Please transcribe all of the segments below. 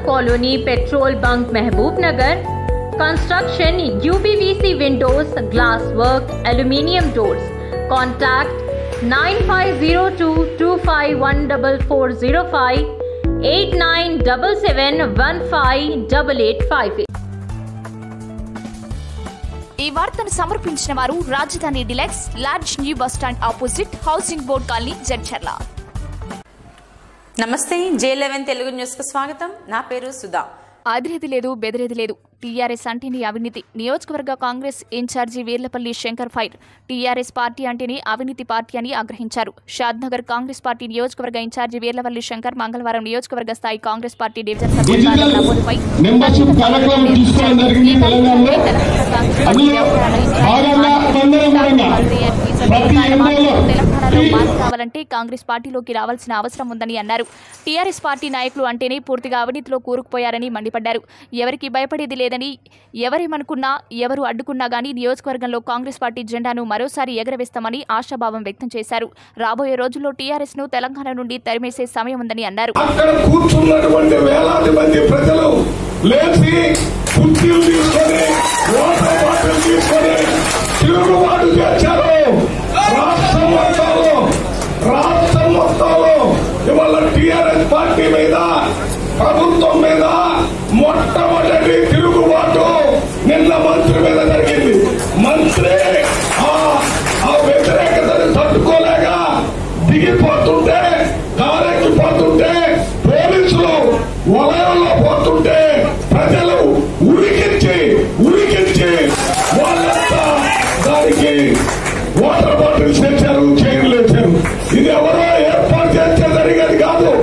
Colony Petrol Bunk Mehboob Nagar. Construction UPVC windows, glass work, aluminium doors. Contact 9502251405 8977158858. ఈ వార్తను సమర్పించిన వారు రాజధాని deluxe large new bus stand opposite housing board colony Jadcherla నమస్తే J eleven Telugu న్యూస్కు స్వాగతం నా పేరు సుధా అదిరేది లేదు బెదిరేది లేదు టీఆర్ఎస్ అంటేనే అవినీతి నియోజకవర్గ Congress incharge Veerlapalli Shankar fire TRS party అంటేనే అవినీతి పార్టీ అని ఆగ్రహించారు షాద్నగర్ కాంగ్రెస్ పార్టీ నియోజకవర్గ ఇన్ఛార్జి వీర్లపల్లి శంకర్ మంగళవారం నియోజకవర్గ స్థాయి కాంగ్రెస్ పార్టీ డివిజన్ సభ్యుల డిజిటల్ నమోదుపై మెంబర్షిప్ కార్యక్రమం తీసుకోవడం జరిగింది తెలంగాణలో అందులో భాగంగా అందరం కూడా ప్రతి ఎమ్మెల్యే తెలంగాణలో మార్పు కావాలంటే కాంగ్రెస్ పార్టీలోకి రావాల్సిన అవసరం ఉందని అన్నారు టీఆర్ఎస్ పార్టీ నాయకులు అంటేనే పూర్తిగా అవినీతిలో కూరుకుపోయారని మండిపడ్డారు ఎవరికి భయపడేది లేదని ఎవరేమనుకున్నా ఎవరు అడ్డుకున్నా గానీ నియోజకవర్గంలో కాంగ్రెస్ పార్టీ జెండాను మరోసారి ఎగరవేస్తామని ఆశాభావం వ్యక్తం చేశారు రాబోయే రోజుల్లో టీఆర్ఎస్ ను తెలంగాణ నుండి తరిమేసే సమయం ఉందని అన్నారు అక్కడ కూర్చున్నటువంటి వేలాది మంది ప్రజలు లేచి కుర్చీలు తీసుకొని వాటర్ బాటిల్ తీసుకొని తిరుగుబాటు చేశారు రాష్ట్రం మొత్తంలో రాష్ట్రం మొత్తంలో ఇవాళ టిఆర్ఎస్ పార్టీ మీద ప్రభుత్వం మీద మొట్టమొదటి తిరుగుబాటు నిన్న మంత్రి మీద జరిగింది మంత్రి ఆ- ఆ వ్యతిరేకతను తట్టుకోలేక దిగిపోతుంటే కారెక్కిపోతుంటే పోలీసులు వలయంలో పోతుంటే ప్రజలు ఉరికించి ఉరికించి వాళ్ళంతా దానికి వాటర్ బాటిల్స్ తెచ్చారు చైర్లు తెచ్చారు ఇది ఎవరో ఏర్పాటు చేస్తే జరిగేది కాదు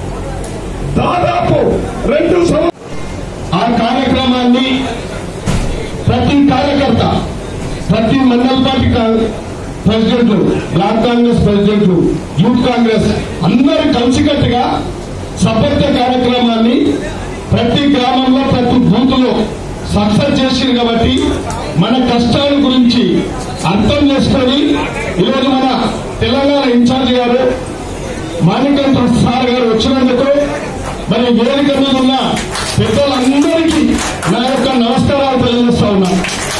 దాదాపు రెండు సంవత్సరాలు ఆ కార్యక్రమాన్ని ప్రతి కార్యకర్త ప్రతి మండల పార్టీ కా- ప్రెసిడెంట్లు బ్లాక్ కాంగ్రెస్ ప్రెసిడెంట్లు యూత్ కాంగ్రెస్ అందరూ కలిసికట్టుగా సభ్యత్వ కార్యక్రమాన్ని ప్రతి గ్రామంలో ప్రతి బూత్ లో సక్సెస్ చేసింది కాబట్టి మన కష్టాల గురించి అర్థం చేసుకొని ఈరోజు మన తెలంగాణ ఇన్ఛార్జ్ గారు మాణికంఠ సార్ గారు వచ్చినందుకు మరి వేదిక మీద ఉన్న పెద్దలందరికీ నా యొక్క నమస్కారాలు తెలియజేస్తా ఉన్నా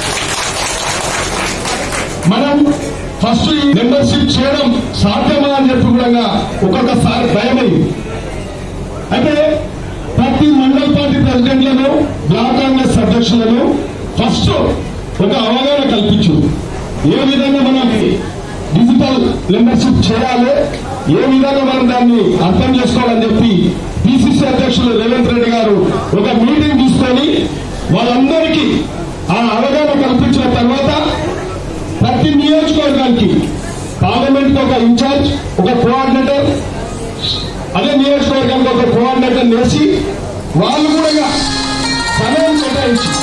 మనం ఫస్ట్ ఈ మెంబర్షిప్ చేయడం సాధ్యమా అని చెప్పి కూడా ఒక్కొక్కసారి భయమైంది అయితే ప్రతి మండల పార్టీ ప్రెసిడెంట్లను బ్లాక్ కాంగ్రెస్ అధ్యక్షులను ఫస్ట్ ఒక అవగాహన కల్పించు ఏ విధంగా మనం డిజిటల్ మెంబర్షిప్ చేయాలి ఏ విధంగా మనం దాన్ని అర్థం చేసుకోవాలని చెప్పి పిసిసి అధ్యక్షులు రేవంత్ రెడ్డి గారు ఒక మీటింగ్ తీసుకొని వాళ్ళందరికీ ఆ అవగాహన కల్పించిన తర్వాత ప్రతి నియోజకవర్గానికి పార్లమెంట్ ఒక ఇన్ఛార్జ్ ఒక కోఆర్డినేటర్ అదే నియోజకవర్గానికి ఒక కోఆర్డినేటర్ వేసి వాళ్ళు కూడా సమయం కేటాయించి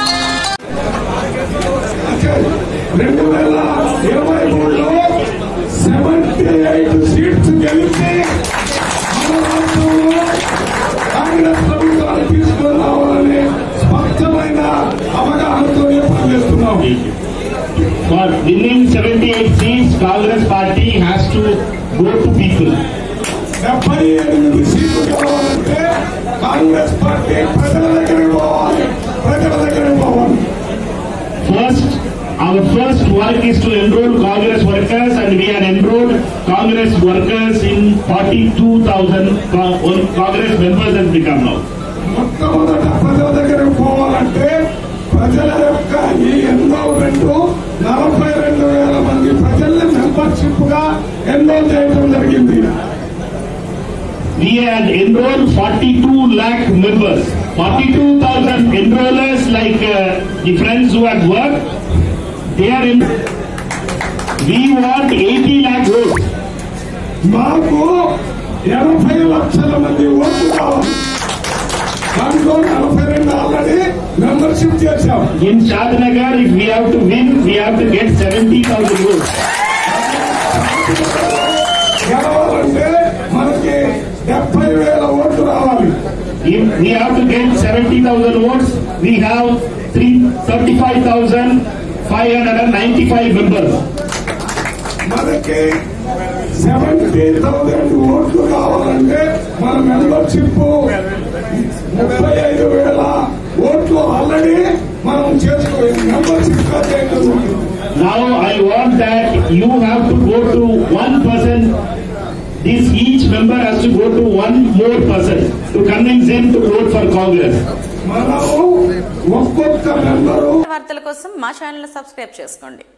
రెండు వేల ఇరవై మూడులో సెవెంటీ ఎయిట్ సీట్స్ గెలిచి మన రాష్ట్రంలో కాంగ్రెస్ ప్రభుత్వాన్ని తీసుకొని రావాలనే స్పష్టమైన అవగాహనతో పనిచేస్తున్నాం For winning 78 seats, Congress party has to go to people. డెబ్బై ఎనిమిది సీట్లు గెలవాలంటే కాంగ్రెస్ పార్టీ ప్రజల దగ్గరికి పోవాలి ప్రజల దగ్గరికి పోవాలి First, our first work is to enroll Congress workers and we are enrolled Congress workers in 42,000 co- Congress members has become now. మొట్టమొదట ప్రజల దగ్గరికి పోవాలంటే ప్రజల యొక్క ఈ ఎన్రోల్మెంట్ నలభై రెండు వేల మంది ప్రజల్ని మెంబర్షిప్ గా ఎన్రోల్ చేయడం జరిగింది We had enrolled 42 lakh members. 42,000 enrollers like uh, the friends who had worked. They are in. We want 80 lakh votes. మాకు ఎనభై లక్షల మంది ఓట్లు కావాలి దాంట్లో నలభై రెండు ఆల్రెడీ మెంబర్షిప్ చేశాం In Shadnagar, if we have to win, we have to get 70,000 votes. గెలవాలంటే మనకి డెబ్బై వేల ఓట్లు రావాలి If we have to get 70,000 votes, we have three, 35,595 members. మనకి సెవెంటీ థౌసండ్ ఓట్లు కావాలంటే మన మెంబర్షిప్ ముప్పై ఐదు వేల ఓట్లు ఆల్రెడీ మనం చేసుకోవాలి membership card Now I want that you have to go to one person. This each member has to go to one more person to convince him to vote for Congress. మనము ఒక్కొక్క member వార్తల కోసం మా channel subscribe చేసుకోండి